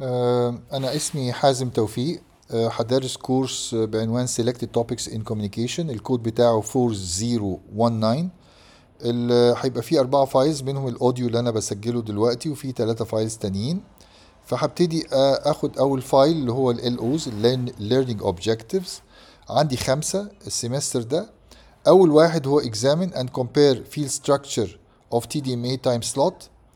آه، أنا اسمي حازم توفيق آه، هدرس كورس بعنوان Selected Topics in Communication الكود بتاعه 4019 ال- هيبقى فيه أربعة فايلز منهم الأوديو اللي أنا بسجله دلوقتي وفيه ثلاثة فايلز تانيين فهبتدي آه، آخد أول فايل اللي هو ال LOs ال Learning Objectives عندي خمسة السمستر ده أول واحد هو Examine and Compare Field Structure of TDMA Time Slot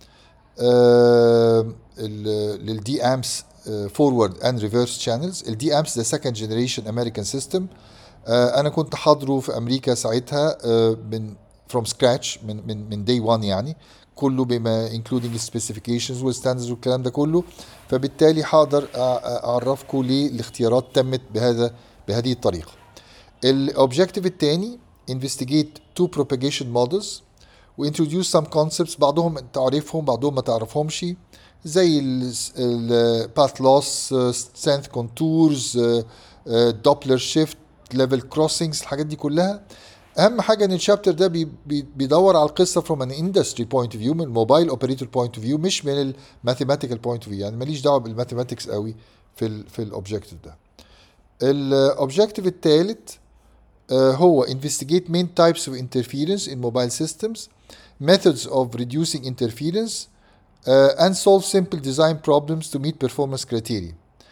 للدي امس فورورد اند ريفرس شانلز الدي امس ده سكند جنريشن امريكان سيستم انا كنت حاضره في امريكا ساعتها آه، من فروم سكراتش من من من داي 1 يعني كله بما انكلودينج سبيسيفيكيشنز والستاندرز والكلام ده كله فبالتالي هقدر أ- أ- اعرفكم ليه الاختيارات تمت بهذا بهذه الطريقه الاوبجيكتيف الثاني investigate two propagation models وintroduce some concepts بعضهم تعرفهم بعضهم ما تعرفهمش زي ال path loss uh, strength contours uh, uh, doppler shift level crossings الحاجات دي كلها اهم حاجه ان الشابتر ده بي بي بيدور على القصه from an industry point of view من الموبايل اوبريتور point of view مش من الماثيماتيكال point of view يعني ماليش دعوه بالماثيماتكس قوي في ال في الاوبجيكتيف ده الاوبجيكتيف الثالث هو investigate main types of interference in mobile systems methods of reducing interference uh, and solve simple design problems to meet performance criteria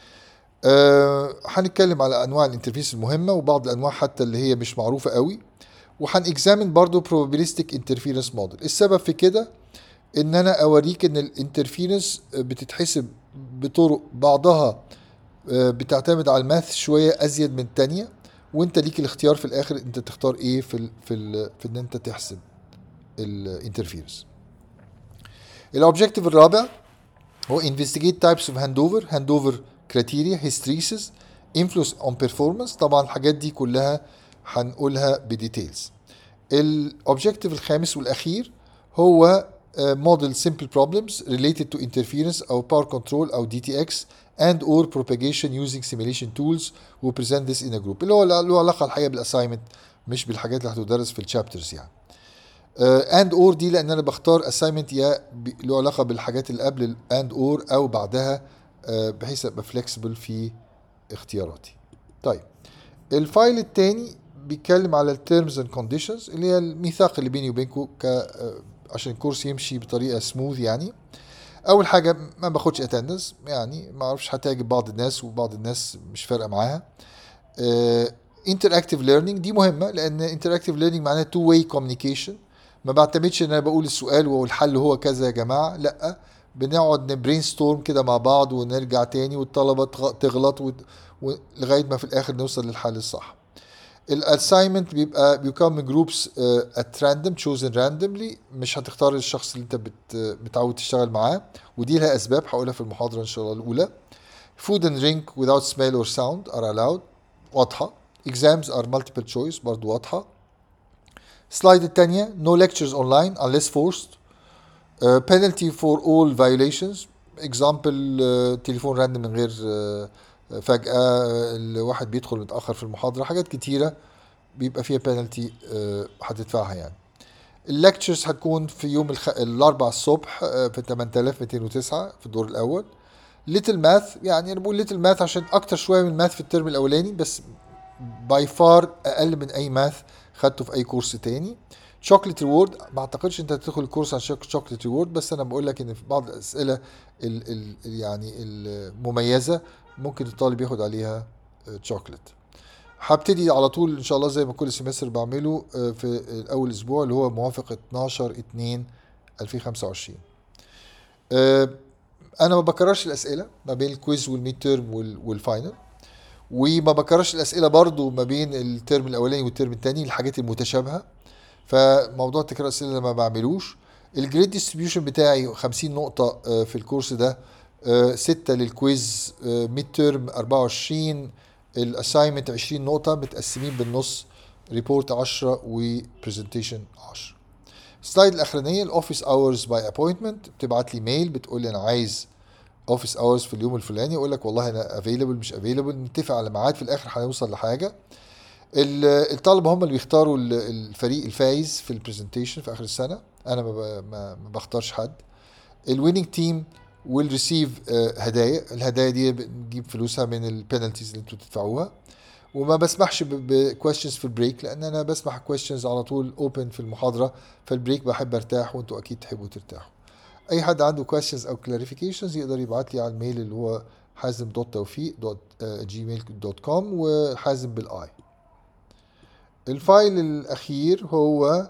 آه، هنتكلم على انواع الانترفيس المهمه وبعض الانواع حتى اللي هي مش معروفه قوي وهنكزامن برضو probabilistic interference model السبب في كده ان انا اوريك ان الانترفيرنس بتتحسب بطرق بعضها آه، بتعتمد على الماث شويه ازيد من التانية وانت ليك الاختيار في الاخر انت تختار ايه في ال في ال في ان انت تحسب الانترفيرنس الاوبجيكتيف الرابع هو investigate types of handover handover criteria hysteresis influence on performance طبعا الحاجات دي كلها هنقولها بديتيلز الاوبجيكتيف الخامس والاخير هو uh, model simple problems related to interference او power control او DTX and or propagation using simulation tools we present this in a group اللي هو له علاقه الحقيقه بالاساينمنت مش بالحاجات اللي هتدرس في الشابترز يعني اند اور دي لان انا بختار اساينمنت يا ب- له علاقه بالحاجات اللي قبل الاند اور او بعدها آه، بحيث ابقى فليكسبل في اختياراتي طيب الفايل التاني بيتكلم على التيرمز اند كونديشنز اللي هي الميثاق اللي بيني وبينكم ك آه، عشان الكورس يمشي بطريقه سموث يعني اول حاجه ما باخدش اتندنس يعني ما اعرفش هتعجب بعض الناس وبعض الناس مش فارقه معاها انتراكتيف ليرنينج دي مهمه لان انتراكتيف ليرنينج معناها تو واي كوميونيكيشن ما بعتمدش ان انا بقول السؤال والحل هو كذا يا جماعه لا بنقعد نبرين ستورم كده مع بعض ونرجع تاني والطلبه تغ- تغلط وت- و- لغايه ما في الاخر نوصل للحل الصح الاساينمنت بيبقى بيكون من جروبس ات راندوم تشوزن راندوملي مش هتختار الشخص اللي انت بت متعود تشتغل معاه ودي لها اسباب هقولها في المحاضره ان شاء الله الاولى food and drink without smell or sound are allowed واضحه exams are multiple choice برضو واضحه سلايد التانية no lectures online unless forced uh, penalty for all violations example uh, تليفون راندم من غير uh, فجأة uh, الواحد بيدخل متأخر في المحاضرة حاجات كتيرة بيبقى فيها penalty uh, هتدفعها يعني الليكتشرز هتكون في يوم الخ... الأربع الصبح uh, في 8209 في الدور الأول ليتل ماث يعني أنا بقول ليتل ماث عشان أكتر شوية من الماث في الترم الأولاني بس باي فار اقل من اي ماث خدته في اي كورس تاني شوكليت ريورد ما اعتقدش انت هتدخل الكورس عشان شوكليت ريورد بس انا بقول لك ان في بعض الاسئله ال ال يعني المميزه ممكن الطالب ياخد عليها شوكليت هبتدي على طول ان شاء الله زي ما كل سمستر بعمله آه، في اول اسبوع اللي هو موافق 12 2 2025 آه، انا ما بكررش الاسئله ما بين الكويز والميد تيرم وال- والفاينل وما بكررش الاسئله برضو ما بين الترم الاولاني والترم الثاني الحاجات المتشابهه فموضوع تكرار الاسئله أنا ما بعملوش الجريد ديستريبيوشن بتاعي 50 نقطه آه، في الكورس ده 6 للكويز ميد تيرم 24 الاساينمنت 20 نقطه متقسمين بالنص ريبورت 10 وبرزنتيشن 10 السلايد الاخرانيه الاوفيس اورز باي ابوينتمنت بتبعت لي ميل بتقول لي انا عايز اوفيس اورز في اليوم الفلاني اقول لك والله انا افيلبل مش افيلبل نتفق على ميعاد في الاخر هنوصل لحاجه ال- الطلبه هم اللي بيختاروا ال- الفريق الفايز في البرزنتيشن في اخر السنه انا ما ب- ما ما بختارش حد الويننج تيم will receive آه، هدايا الهدايا دي بنجيب فلوسها من البينالتيز اللي انتوا تدفعوها وما بسمحش بكويشنز في البريك لان انا بسمح كويشنز على طول اوبن في المحاضره فالبريك بحب ارتاح وانتوا اكيد تحبوا ترتاحوا اي حد عنده questions او clarifications يقدر يبعت لي على الميل اللي هو حازم دوت توفيق دوت جيميل دوت كوم وحازم بالاي الفايل الاخير هو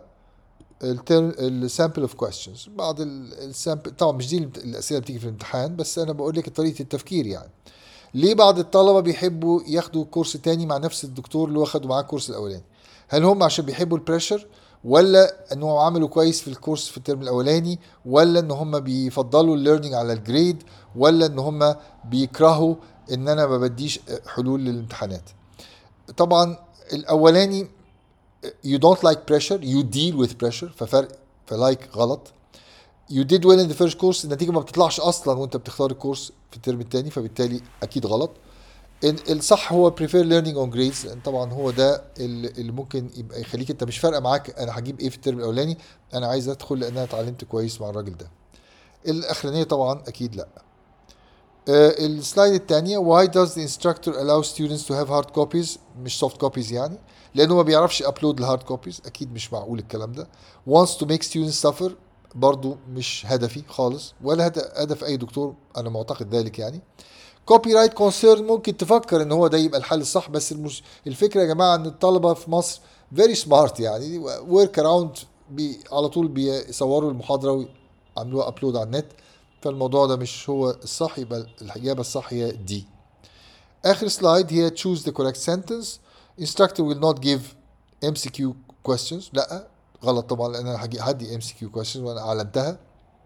السامبل اوف كويستشنز بعض السامبل طبعا مش دي الاسئله اللي بتيجي في الامتحان بس انا بقول لك طريقه التفكير يعني ليه بعض الطلبه بيحبوا ياخدوا كورس تاني مع نفس الدكتور اللي واخدوا معاه الكورس الاولاني هل هم عشان بيحبوا البريشر ولا انهم عملوا كويس في الكورس في الترم الاولاني ولا ان هم بيفضلوا الليرنينج على الجريد ولا ان هم بيكرهوا ان انا ما بديش حلول للامتحانات طبعا الاولاني you don't like pressure you deal with pressure ففرق فلايك غلط you did well in the first course النتيجه ما بتطلعش اصلا وانت بتختار الكورس في الترم الثاني فبالتالي اكيد غلط الصح هو prefer learning on grades طبعا هو ده اللي ممكن يبقى يخليك انت مش فارقه معاك انا هجيب ايه في الترم الاولاني انا عايز ادخل لان انا اتعلمت كويس مع الراجل ده الاخرانيه طبعا اكيد لا آه، السلايد الثانيه why does the instructor allow students to have hard copies مش soft copies يعني لانه ما بيعرفش ابلود الهارد كوبيز اكيد مش معقول الكلام ده wants to make students suffer برضو مش هدفي خالص ولا هدف اي دكتور انا معتقد ذلك يعني كوبي رايت كونسيرن ممكن تفكر ان هو ده يبقى الحل الصح بس المش... الفكره يا جماعه ان الطلبه في مصر فيري سمارت يعني ورك اراوند بي على طول بيصوروا المحاضره ويعملوها ابلود على النت فالموضوع ده مش هو الصح يبقى الاجابه الصح هي دي اخر سلايد هي choose the correct sentence instructor will not give MCQ questions لا غلط طبعا لان انا هدي MCQ questions وانا اعلنتها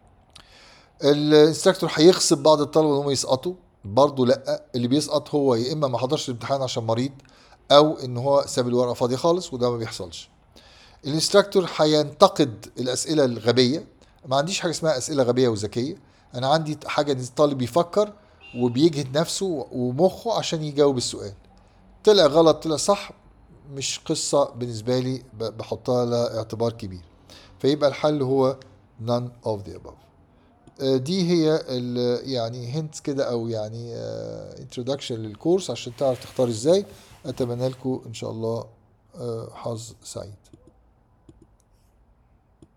الانستراكتور هيغصب بعض الطلبه انهم يسقطوا برضه لا اللي بيسقط هو يا اما ما حضرش الامتحان عشان مريض او ان هو ساب الورقه فاضيه خالص وده ما بيحصلش الانستراكتور هينتقد الاسئله الغبيه ما عنديش حاجه اسمها اسئله غبيه وذكيه انا عندي حاجه ان الطالب يفكر وبيجهد نفسه ومخه عشان يجاوب السؤال طلع غلط طلع صح مش قصة بالنسبة لي بحطها لها اعتبار كبير فيبقى الحل هو none of the above آه، دي هي يعني هنت كده او يعني انترودكشن آه، للكورس عشان تعرف تختار ازاي اتمنى لكم ان شاء الله آه، حظ سعيد